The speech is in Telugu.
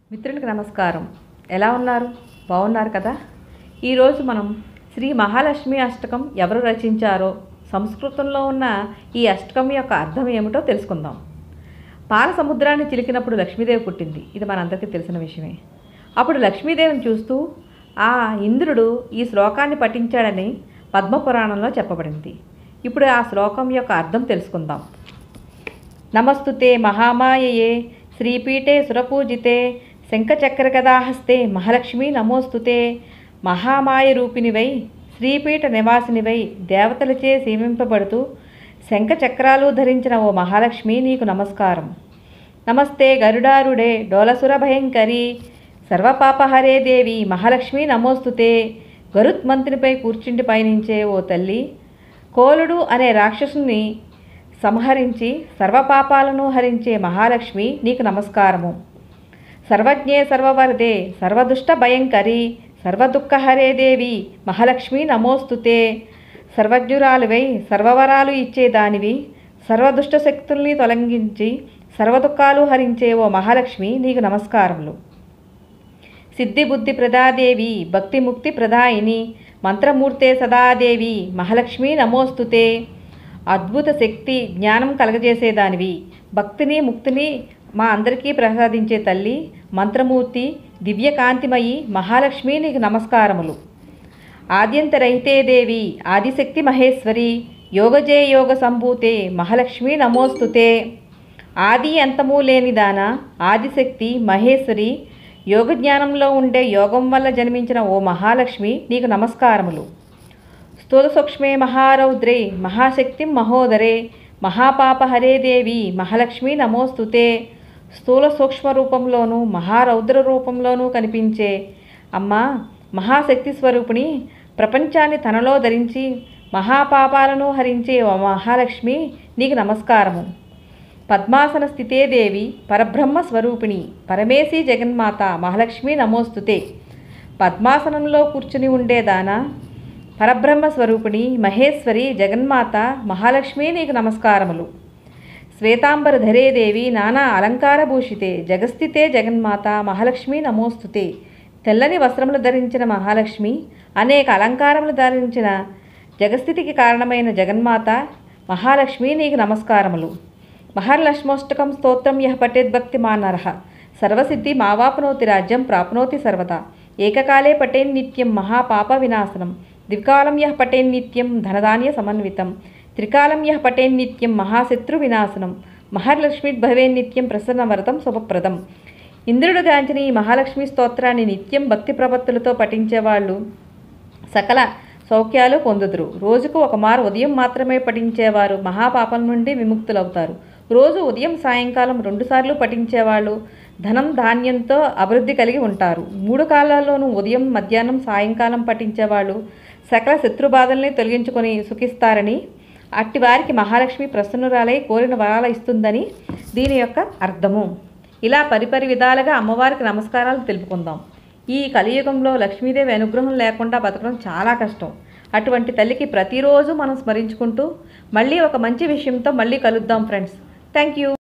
మిత్రులకు నమస్కారం ఎలా ఉన్నారు బాగున్నారు కదా ఈరోజు మనం శ్రీ మహాలక్ష్మి అష్టకం ఎవరు రచించారో సంస్కృతంలో ఉన్న ఈ అష్టకం యొక్క అర్థం ఏమిటో తెలుసుకుందాం పాల సముద్రాన్ని చిలికినప్పుడు లక్ష్మీదేవి పుట్టింది ఇది మనందరికీ తెలిసిన విషయమే అప్పుడు లక్ష్మీదేవిని చూస్తూ ఆ ఇంద్రుడు ఈ శ్లోకాన్ని పఠించాడని పద్మపురాణంలో చెప్పబడింది ఇప్పుడు ఆ శ్లోకం యొక్క అర్థం తెలుసుకుందాం నమస్తుతే మహామాయయే శ్రీపీఠే సురపూజితే శంఖచక్రగదాహస్తే మహాలక్ష్మి నమోస్తుతే మహామాయ రూపిణివై శ్రీపీఠ నివాసినివై దేవతలచే సేవింపబడుతూ శంఖచక్రాలు ధరించిన ఓ మహాలక్ష్మి నీకు నమస్కారం నమస్తే గరుడారుడే డోలసుర భయంకరి సర్వపాపహరే దేవి మహాలక్ష్మి నమోస్తుతే గరుత్మంతునిపై కూర్చుండి పయనించే ఓ తల్లి కోలుడు అనే రాక్షసుని సంహరించి సర్వపాపాలను హరించే మహాలక్ష్మి నీకు నమస్కారము సర్వజ్ఞే సర్వవరదే సర్వదుష్ట భయంకరి సర్వదుఃఖహరే దేవి మహాలక్ష్మి నమోస్తుతే సర్వజ్ఞురాలువై సర్వవరాలు ఇచ్చేదానివి సర్వదుష్ట శక్తుల్ని తొలగించి సర్వదుఃఖాలు హరించే ఓ మహాలక్ష్మి నీకు నమస్కారములు సిద్ధి బుద్ధి ప్రదాదేవి భక్తి ముక్తి ప్రదాయిని మంత్రమూర్తే సదాదేవి మహాలక్ష్మి నమోస్తుతే అద్భుత శక్తి జ్ఞానం కలగజేసేదానివి భక్తిని ముక్తిని మా అందరికీ ప్రసాదించే తల్లి మంత్రమూర్తి దివ్యకాంతిమయి మహాలక్ష్మి నీకు నమస్కారములు ఆద్యంతరహితే దేవి ఆదిశక్తి మహేశ్వరి యోగజే యోగ సంభూతే మహాలక్ష్మి నమోస్తుతే ఆది అంతము లేని దాన ఆదిశక్తి మహేశ్వరి యోగ జ్ఞానంలో ఉండే యోగం వల్ల జన్మించిన ఓ మహాలక్ష్మి నీకు నమస్కారములు స్థూల సూక్ష్మే మహారౌద్రే మహాశక్తి మహోదరే మహాపాపహరే దేవి మహాలక్ష్మి నమోస్తుతే స్థూల సూక్ష్మ రూపంలోనూ మహారౌద్ర రూపంలోనూ కనిపించే అమ్మా మహాశక్తి స్వరూపిణి ప్రపంచాన్ని తనలో ధరించి మహాపాపాలను హరించే ఓ మహాలక్ష్మి నీకు నమస్కారము పద్మాసన స్థితే దేవి పరబ్రహ్మ స్వరూపిణి పరమేశి జగన్మాత మహాలక్ష్మి నమోస్తుతే పద్మాసనంలో కూర్చుని ఉండేదానా పరబ్రహ్మ స్వరూపిణి మహేశ్వరి జగన్మాత మహాలక్ష్మి నీకు నమస్కారములు శ్వేతాంబర ధరే దేవి నానా అలంకారభూషితే జగస్థితే జగన్మాత మహాలక్ష్మి నమోస్తుతే తెల్లని వస్త్రములు ధరించిన మహాలక్ష్మి అనేక అలంకారములు ధరించిన జగస్థితికి కారణమైన జగన్మాత మహాలక్ష్మి నీకు నమస్కారములు మహాలక్ష్మోష్టకం స్తోత్రం యహ పఠేద్భక్తి మానరః సర్వసిద్ధి మావాప్నోతి రాజ్యం ప్రాప్నోతి సర్వదా ఏకకాలే పఠేన్ నిత్యం మహాపాప వినాశనం ద్వికాలం యహ పఠేన్ నిత్యం ధనధాన్య సమన్వితం త్రికాలం యహ పఠేన్ నిత్యం మహాశత్రు వినాశనం మహాలక్ష్మి భవేన్ నిత్యం ప్రసన్నవరతం శుభప్రదం ఇంద్రుడు గాంచిన ఈ మహాలక్ష్మి స్తోత్రాన్ని నిత్యం భక్తి ప్రపత్తులతో పఠించేవాళ్ళు సకల సౌఖ్యాలు పొందుదురు రోజుకు ఒక మారు ఉదయం మాత్రమే పఠించేవారు మహాపాపం నుండి విముక్తులవుతారు రోజు ఉదయం సాయంకాలం రెండుసార్లు పఠించేవాళ్ళు ధనం ధాన్యంతో అభివృద్ధి కలిగి ఉంటారు మూడు కాలాల్లోనూ ఉదయం మధ్యాహ్నం సాయంకాలం పఠించేవాళ్ళు సకల శత్రుబాధల్ని తొలగించుకొని సుఖిస్తారని అట్టి వారికి మహాలక్ష్మి ప్రసన్నురాలై కోరిన వరాల ఇస్తుందని దీని యొక్క అర్థము ఇలా పరిపరి విధాలుగా అమ్మవారికి నమస్కారాలు తెలుపుకుందాం ఈ కలియుగంలో లక్ష్మీదేవి అనుగ్రహం లేకుండా బతకడం చాలా కష్టం అటువంటి తల్లికి ప్రతిరోజు మనం స్మరించుకుంటూ మళ్ళీ ఒక మంచి విషయంతో మళ్ళీ కలుద్దాం ఫ్రెండ్స్ థ్యాంక్ యూ